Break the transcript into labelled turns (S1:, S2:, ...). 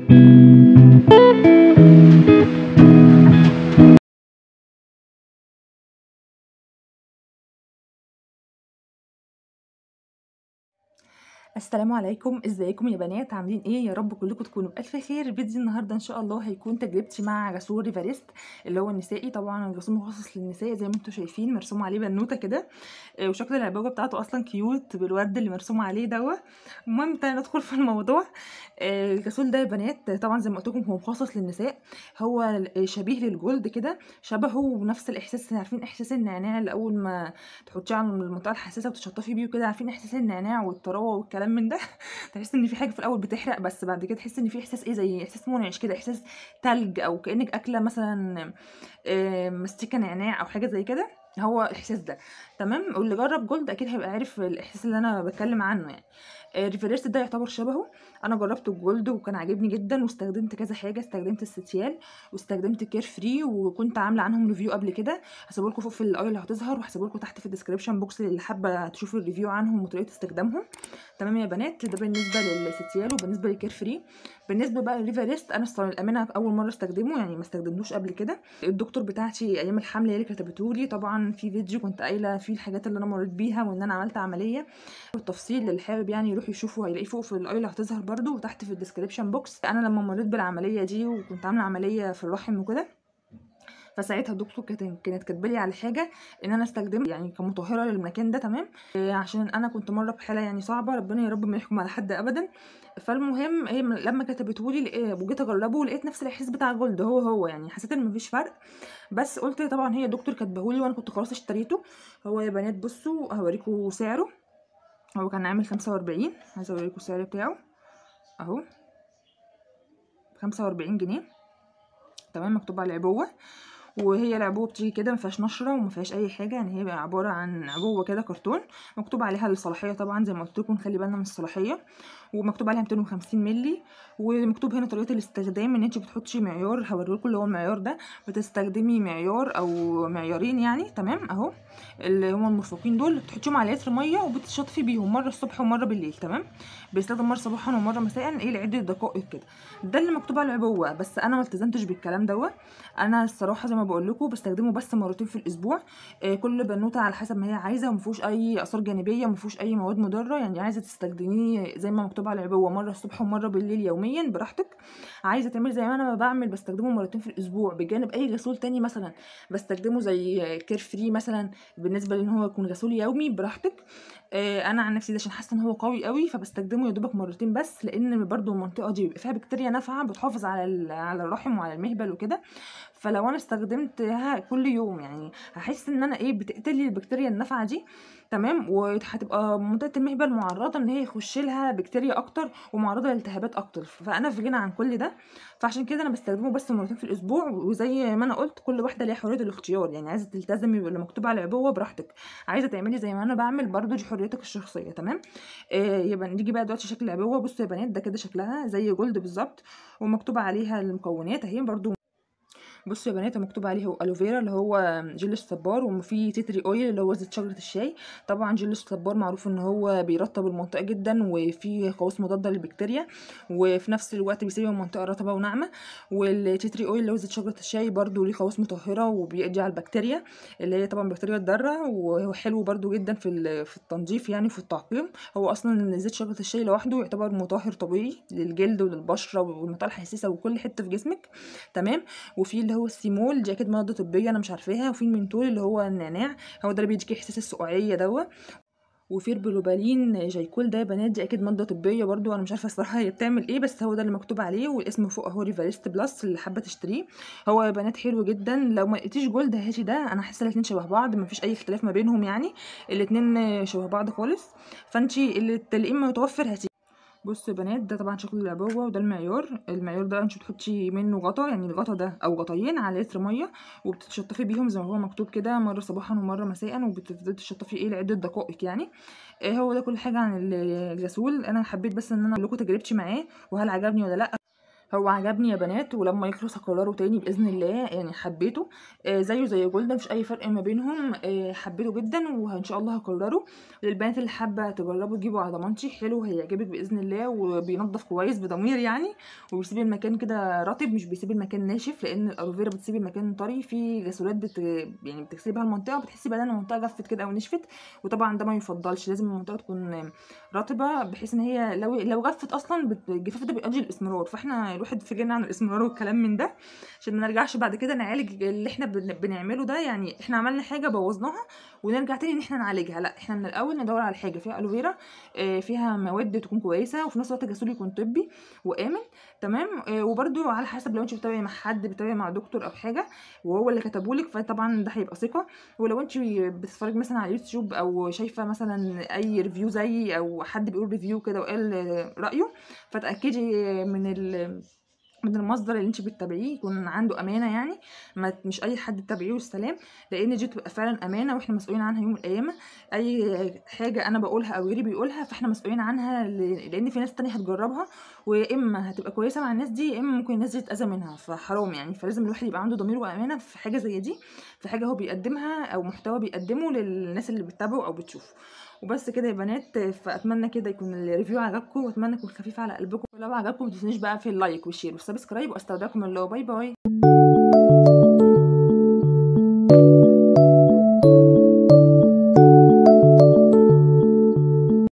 S1: السلام عليكم ازيكم يا بنات عاملين ايه يا رب كلكم تكونوا بالف خير فيديو النهارده ان شاء الله هيكون تجربتي مع غسول ريفاريست اللي هو النسائي طبعا الغسول مخصص للنساء زي ما انتم شايفين مرسوم عليه بنوته كده آه، وشكل العبوه بتاعته اصلا كيوت بالورد اللي مرسوم عليه دوا المهم تعالى ندخل في الموضوع آه، الغسول ده يا بنات طبعا زي ما قلت لكم هو مخصص للنساء هو شبيه للجولد كده شبهه ونفس الاحساس عارفين احساس النعناع اللي اول ما تحطيه على المنطقه الحساسه وتشطفي بيه وكده عارفين احساس النعناع والطراوه والكلام من ده تحس ان في حاجه في الاول بتحرق بس بعد كده تحس ان في احساس ايه زي احساس منعش كده احساس تلج او كانك اكله مثلا آه، مستكه نعناع او حاجه زي كده هو الاحساس ده تمام واللي جرب جولد اكيد هيبقى عارف الاحساس اللي انا بتكلم عنه يعني آه، ريفيرست ده يعتبر شبهه انا جربت الجولد وكان عاجبني جدا واستخدمت كذا حاجه استخدمت الستيال واستخدمت كير فري وكنت عامله عنهم ريفيو قبل كده هسيبه لكم فوق في الاي اللي هتظهر وهسيبه لكم تحت في الديسكربشن بوكس اللي حابه تشوفوا الريفيو عنهم وطريقه استخدامهم تمام يا بنات ده بالنسبه للستيال وبالنسبه للكير فري بالنسبه بقى للريفيرست انا الصراحه الامانه اول مره استخدمه يعني ما استخدمتوش قبل كده الدكتور بتاعتي ايام الحمل هي اللي كتبته لي طبعا في فيديو كنت قايله فيه الحاجات اللي انا مريت بيها وان انا عملت عمليه والتفصيل اللي حابب يعني يروح يشوفه هيلاقيه فوق في الاي اللي هتظهر برده وتحت في الديسكربشن بوكس انا لما مريت بالعمليه دي وكنت عامله عمليه في الرحم وكده فساعتها الدكتور كانت كانت كاتبه لي على حاجه ان انا استخدم يعني كمطهره للمكان ده تمام إيه عشان انا كنت مره بحاله يعني صعبه ربنا يا رب ما يحكم على حد ابدا فالمهم هي لما كتبته لي وجيت اجربه لقيت نفس الاحساس بتاع جولد هو هو يعني حسيت ان مفيش فرق بس قلت طبعا هي دكتور كاتبه لي وانا كنت خلاص اشتريته هو يا بنات بصوا هوريكم سعره هو كان عامل خمسة وأربعين عايزه اوريكم السعر بتاعه اهو خمسة وأربعين جنيه تمام مكتوب على العبوه وهي العبوه بتيجي كده ما فيهاش نشره وما فيهاش اي حاجه يعني هي عباره عن عبوه كده كرتون مكتوب عليها الصلاحيه طبعا زي ما قلت لكم خلي بالنا من الصلاحيه ومكتوب عليها 250 مللي ومكتوب هنا طريقه الاستخدام ان انت بتحطي معيار هوريكم اللي هو المعيار ده بتستخدمي معيار او معيارين يعني تمام اهو اللي هما المرفقين دول بتحطيهم على لتر ميه وبتشطفي بيهم مره الصبح ومره بالليل تمام بيستخدم مره صباحا ومره مساء ايه لعده دقائق كده ده اللي مكتوب على العبوه بس انا ما التزمتش بالكلام دوت انا الصراحه زي ما بقول لكم بستخدمه بس مرتين في الاسبوع آه كل بنوته على حسب ما هي عايزه وما فيهوش اي اثار جانبيه وما فيهوش اي مواد مضره يعني عايزه تستخدميه زي ما مكتوب على العبوه مره الصبح ومره بالليل يوميا براحتك عايزه تعملي زي ما انا ما بعمل بستخدمه مرتين في الاسبوع بجانب اي غسول تاني مثلا بستخدمه زي كير فري مثلا بالنسبه لان هو يكون غسول يومي براحتك آه انا عن نفسي ده عشان حاسه ان هو قوي قوي فبستخدمه يا دوبك مرتين بس لان برضو المنطقه دي بيبقى فيها بكتيريا نافعه بتحافظ على على الرحم وعلى المهبل وكده فلو انا استخدمتها كل يوم يعني هحس ان انا ايه بتقتلي البكتيريا النافعه دي تمام وهتبقى منطقه المهبل معرضه ان هي يخش لها بكتيريا اكتر ومعرضه لالتهابات اكتر فانا في غنى عن كل ده فعشان كده انا بستخدمه بس مرتين في الاسبوع وزي ما انا قلت كل واحده ليها حريه الاختيار يعني عايزه تلتزمي باللي مكتوب على العبوه براحتك عايزه تعملي زي ما انا بعمل برضو دي حريتك الشخصيه تمام آه يبقى نيجي بقى دلوقتي شكل العبوه بصوا يا بنات ده كده شكلها زي جولد بالظبط ومكتوب عليها المكونات اهي برضو بصوا يا بنات مكتوب عليه الوفيرا اللي هو جل الصبار وفي تتري اويل اللي هو زيت شجره الشاي طبعا جل الصبار معروف ان هو بيرطب المنطقه جدا وفيه خواص مضاده للبكتيريا وفي نفس الوقت بيسيب المنطقه رطبه وناعمه والتتري اويل اللي هو زيت شجره الشاي برده ليه خواص مطهره وبيقضي على البكتيريا اللي هي طبعا بكتيريا الضاره وهو حلو برده جدا في في التنظيف يعني في التعقيم هو اصلا زيت شجره الشاي لوحده يعتبر مطهر طبيعي للجلد وللبشره والمنطقه الحساسه وكل حته في جسمك تمام وفي اللي هو السيمول دي اكيد ماده طبيه انا مش عارفاها وفي المنتول اللي هو النعناع هو ده اللي بيديكي احساس السقوعيه دوت وفي البلوبالين جايكول ده يا بنات دي اكيد ماده طبيه برضو انا مش عارفه الصراحه هي بتعمل ايه بس هو ده اللي مكتوب عليه والاسم فوق اهو ريفاليست بلس اللي حابه تشتريه هو يا بنات حلو جدا لو ما لقيتيش جولد هاتي ده انا حاسه الاثنين شبه بعض مفيش اي اختلاف ما بينهم يعني الاثنين شبه بعض خالص فانتي اللي تلاقيه متوفر هاتيه بصوا يا بنات ده طبعا شكل العبوه وده المعيار المعيار ده انت بتحطي منه غطا يعني الغطا ده او غطاين على لتر ميه وبتشطفي بيهم زي ما هو مكتوب كده مره صباحا ومره مساء وبتفضلي تشطفي ايه لعده دقائق يعني إيه هو ده كل حاجه عن الغسول انا حبيت بس ان انا اقول لكم تجربتي معاه وهل عجبني ولا لا هو عجبني يا بنات ولما يخلص هكرره تاني باذن الله يعني حبيته آه زيه زي جولدا مفيش اي فرق ما بينهم آه حبيته جدا وان شاء الله هكرره للبنات اللي حابه تجربوا تجيبوا على ضمانتي حلو هيعجبك باذن الله وبينضف كويس بضمير يعني وبيسيب المكان كده رطب مش بيسيب المكان ناشف لان الالوفيرا بتسيب المكان طري في غسولات بت... يعني بتغسلي بها المنطقه وبتحسي بقى ان المنطقه جفت كده او نشفت وطبعا ده ما يفضلش لازم المنطقه تكون رطبه بحيث ان هي لو لو غفت اصلا بت- الجفاف ده بيؤدي الاسمرار فاحنا الواحد في جنة عن الاسمرار والكلام من ده عشان ما نرجعش بعد كده نعالج اللي احنا بن- بنعمله ده يعني احنا عملنا حاجه بوظناها ونرجع تاني ان احنا نعالجها لا احنا من الاول ندور على حاجه فيها الوفيرا آه، فيها مواد تكون كويسه وفي نفس الوقت الغسول يكون طبي وامن تمام آه، وبرده على حسب لو انت بتتابعي مع حد بتتابعي مع دكتور او حاجه وهو اللي كتبولك فطبعا ده هيبقى ثقه ولو انت بتتفرجي مثلا على اليوتيوب او شايفه مثلا اي ريفيو زيي او حد بيقول ريفيو كده وقال آه، رايه فتاكدي من ال من المصدر اللي انت بتتابعيه يكون عنده امانه يعني ما مش اي حد تتابعيه والسلام لان دي تبقى فعلا امانه واحنا مسؤولين عنها يوم القيامه اي حاجه انا بقولها او غيري بيقولها فاحنا مسؤولين عنها ل- لان في ناس تانية هتجربها ويا اما هتبقى كويسه مع الناس دي يا اما ممكن الناس دي تتاذى منها فحرام يعني فلازم الواحد يبقى عنده ضمير وامانه في حاجه زي دي في حاجه هو بيقدمها او محتوى بيقدمه للناس اللي بتتابعه او بتشوفه وبس كده يا بنات فاتمنى كده يكون الريفيو عجبكم واتمنى يكون خفيف على قلبكم ولو عجبكم متنسونيش بقى في اللايك والشير والسبسكرايب واستودعكم الله باي باي